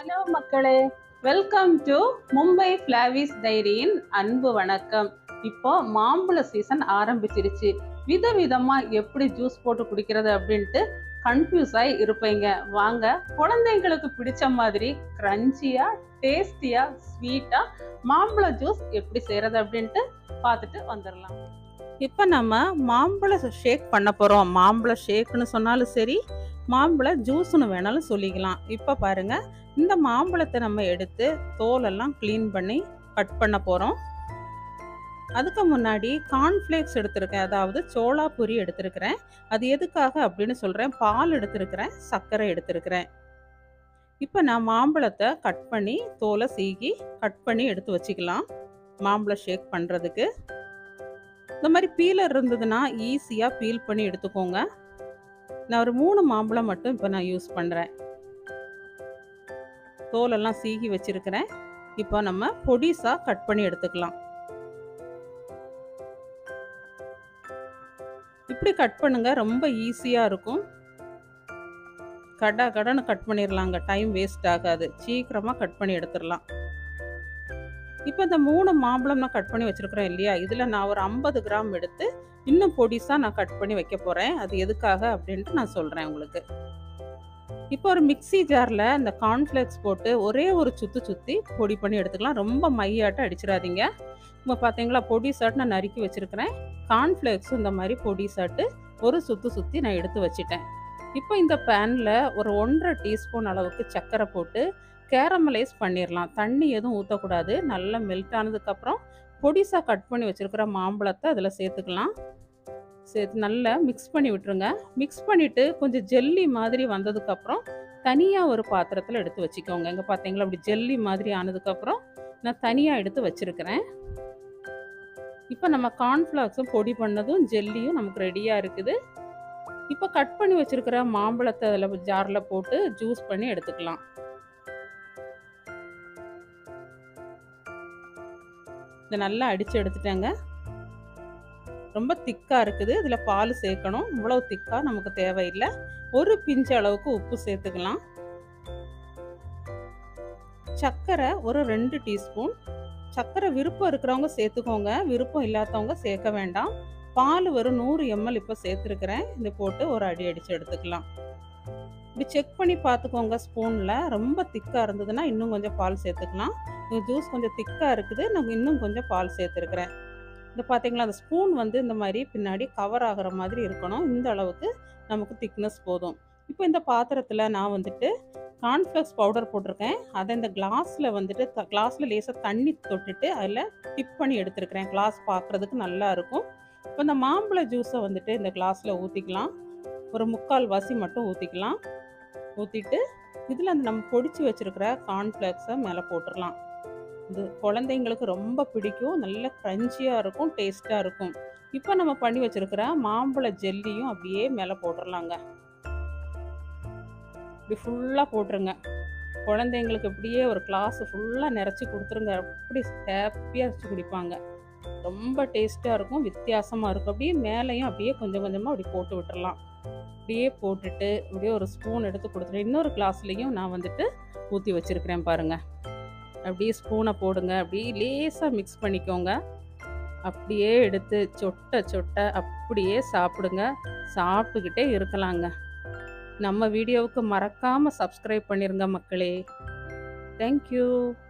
hello மக்களே welcome to Mumbai ஃபிளாவிஸ் டைரியின் அன்பு வணக்கம் இப்போ மாம்பழ சீசன் ஆரம்பிச்சிருச்சு விதவிதமா எப்படி ஜூஸ் போட்டு குடிக்கிறது அப்படின்ட்டு கன்ஃபியூஸ் ஆகி இருப்பீங்க வாங்க குழந்தைங்களுக்கு பிடிச்ச மாதிரி கிரன்ச்சியா டேஸ்டியா ஸ்வீட்டா மாம்பழ ஜூஸ் எப்படி செய்யறது அப்படின்ட்டு பார்த்துட்டு வந்துடலாம் இப்போ நம்ம மாம்பழ ஷேக் பண்ண போகிறோம் மாம்பழ ஷேக்குன்னு சொன்னாலும் சரி மாம்பழ ஜூஸ்னு வேணாலும் சொல்லிக்கலாம் இப்போ பாருங்க இந்த மாம்பழத்தை நம்ம எடுத்து தோலெல்லாம் க்ளீன் பண்ணி கட் பண்ண போகிறோம் அதுக்கு முன்னாடி கார்ன்ஃப்ளேக்ஸ் எடுத்திருக்கேன் அதாவது சோளா பொரி எடுத்திருக்கிறேன் அது எதுக்காக அப்படின்னு சொல்கிறேன் பால் எடுத்திருக்கிறேன் சர்க்கரை எடுத்திருக்கிறேன் இப்போ நான் மாம்பழத்தை கட் பண்ணி தோலை சீகி கட் பண்ணி எடுத்து வச்சுக்கலாம் மாம்பழ ஷேக் பண்ணுறதுக்கு இந்த மாதிரி பீலர் இருந்ததுன்னா ஈஸியாக பீல் பண்ணி எடுத்துக்கோங்க நான் ஒரு மூணு மாம்பழம் மட்டும் இப்போ நான் யூஸ் பண்ணுறேன் தோலெல்லாம் சீகி வச்சிருக்கிறேன் இப்போ நம்ம பொடிசாக கட் பண்ணி எடுத்துக்கலாம் இப்படி கட் பண்ணுங்க ரொம்ப ஈஸியாக இருக்கும் கடா கடன்னு கட் பண்ணிடலாங்க டைம் வேஸ்ட் ஆகாது சீக்கிரமாக கட் பண்ணி எடுத்துடலாம் இப்போ இந்த மூணு மாம்பழம் நான் கட் பண்ணி வச்சுருக்கிறேன் இல்லையா இதில் நான் ஒரு ஐம்பது கிராம் எடுத்து இன்னும் பொடிசாக நான் கட் பண்ணி வைக்க போகிறேன் அது எதுக்காக அப்படின்ட்டு நான் சொல்கிறேன் உங்களுக்கு இப்போ ஒரு மிக்சி ஜாரில் இந்த கார்ன்ஃப்ளேக்ஸ் போட்டு ஒரே ஒரு சுற்றி சுற்றி பொடி பண்ணி எடுத்துக்கலாம் ரொம்ப மையாட்டம் அடிச்சிடாதீங்க இப்போ பார்த்தீங்களா பொடி சாட்டு நான் நறுக்கி வச்சுருக்கிறேன் கார்ன்ஃப்ளேக்ஸும் இந்த மாதிரி பொடி சாட்டு ஒரு சுற்றி சுற்றி நான் எடுத்து வச்சுட்டேன் இப்போ இந்த பேனில் ஒரு ஒன்றரை டீஸ்பூன் அளவுக்கு சர்க்கரை போட்டு கேரமலைஸ் பண்ணிடலாம் தண்ணி எதுவும் ஊற்றக்கூடாது நல்லா மெல்ட் ஆனதுக்கப்புறம் பொடிசாக கட் பண்ணி வச்சுருக்கிற மாம்பழத்தை அதில் சேர்த்துக்கலாம் சேர்த்து நல்லா மிக்ஸ் பண்ணி விட்டுருங்க மிக்ஸ் பண்ணிவிட்டு கொஞ்சம் ஜெல்லி மாதிரி வந்ததுக்கப்புறம் தனியாக ஒரு பாத்திரத்தில் எடுத்து வச்சுக்கோங்க இங்கே பார்த்தீங்களா அப்படி ஜெல்லி மாதிரி ஆனதுக்கப்புறம் நான் தனியாக எடுத்து வச்சுருக்கிறேன் இப்போ நம்ம கார்ன்ஃப்ளாக்ஸும் பொடி பண்ணதும் ஜெல்லியும் நமக்கு ரெடியாக இருக்குது இப்போ கட் பண்ணி வச்சுருக்கிற மாம்பழத்தை அதில் ஜாரில் போட்டு ஜூஸ் பண்ணி எடுத்துக்கலாம் இதை நல்லா அடித்து எடுத்துட்டேங்க ரொம்ப திக்காக இருக்குது இதில் பால் சேர்க்கணும் இவ்வளோ திக்காக நமக்கு தேவையில்லை ஒரு பிஞ்சு அளவுக்கு உப்பு சேர்த்துக்கலாம் சர்க்கரை ஒரு ரெண்டு டீஸ்பூன் சர்க்கரை விருப்பம் இருக்கிறவங்க சேர்த்துக்கோங்க விருப்பம் இல்லாதவங்க சேர்க்க வேண்டாம் பால் வெறும் நூறு எம்எல் இப்போ சேர்த்துருக்கிறேன் இது போட்டு ஒரு அடி அடித்து எடுத்துக்கலாம் இப்படி செக் பண்ணி பார்த்துக்கோங்க ஸ்பூனில் ரொம்ப திக்காக இருந்ததுன்னா இன்னும் கொஞ்சம் பால் சேர்த்துக்கலாம் இந்த ஜூஸ் கொஞ்சம் திக்காக இருக்குது நான் இன்னும் கொஞ்சம் பால் சேர்த்துருக்குறேன் இந்த பார்த்தீங்களா அந்த ஸ்பூன் வந்து இந்த மாதிரி பின்னாடி கவர் ஆகிற மாதிரி இருக்கணும் இந்த அளவுக்கு நமக்கு திக்னஸ் போதும் இப்போ இந்த பாத்திரத்தில் நான் வந்துட்டு கார்ன்ஃப்ளெக்ஸ் பவுடர் போட்டிருக்கேன் அதை இந்த கிளாஸில் வந்துட்டு த கிளாஸில் லேசாக தண்ணி தொட்டுட்டு அதில் டிப் பண்ணி எடுத்துருக்கிறேன் கிளாஸ் பார்க்குறதுக்கு நல்லா இருக்கும் இப்போ இந்த மாம்பழ ஜூஸை வந்துட்டு இந்த கிளாஸில் ஊற்றிக்கலாம் ஒரு முக்கால் வாசி மட்டும் ஊற்றிக்கலாம் ஊற்றிட்டு இதில் அந்த நம்ம பொடிச்சு வச்சுருக்கிற கார்ன்ஃப்ளெக்ஸை மேலே போட்டுடலாம் இது குழந்தைங்களுக்கு ரொம்ப பிடிக்கும் நல்ல க்ரன்ச்சியாக இருக்கும் டேஸ்ட்டாக இருக்கும் இப்போ நம்ம பண்ணி வச்சுருக்கிற மாம்பழ ஜெல்லியும் அப்படியே மேலே போட்டுடலாங்க இப்படி ஃபுல்லாக போட்டுருங்க குழந்தைங்களுக்கு இப்படியே ஒரு கிளாஸ் ஃபுல்லாக நிறச்சி கொடுத்துருங்க அப்படி ஹாப்பியாக வச்சு குடிப்பாங்க ரொம்ப டேஸ்ட்டாக இருக்கும் வித்தியாசமாக இருக்கும் அப்படியே மேலேயும் அப்படியே கொஞ்சம் கொஞ்சமாக அப்படி போட்டு விட்டுறலாம் அப்படியே போட்டுட்டு அப்படியே ஒரு ஸ்பூன் எடுத்து கொடுத்துட்டு இன்னொரு கிளாஸ்லேயும் நான் வந்துட்டு ஊற்றி வச்சுருக்கிறேன் பாருங்கள் அப்படியே ஸ்பூனை போடுங்க அப்படியே லேசாக மிக்ஸ் பண்ணிக்கோங்க அப்படியே எடுத்து சொட்ட சொட்ட அப்படியே சாப்பிடுங்க சாப்பிட்டுக்கிட்டே இருக்கலாங்க நம்ம வீடியோவுக்கு மறக்காமல் சப்ஸ்கிரைப் பண்ணிருங்க மக்களே தேங்க்யூ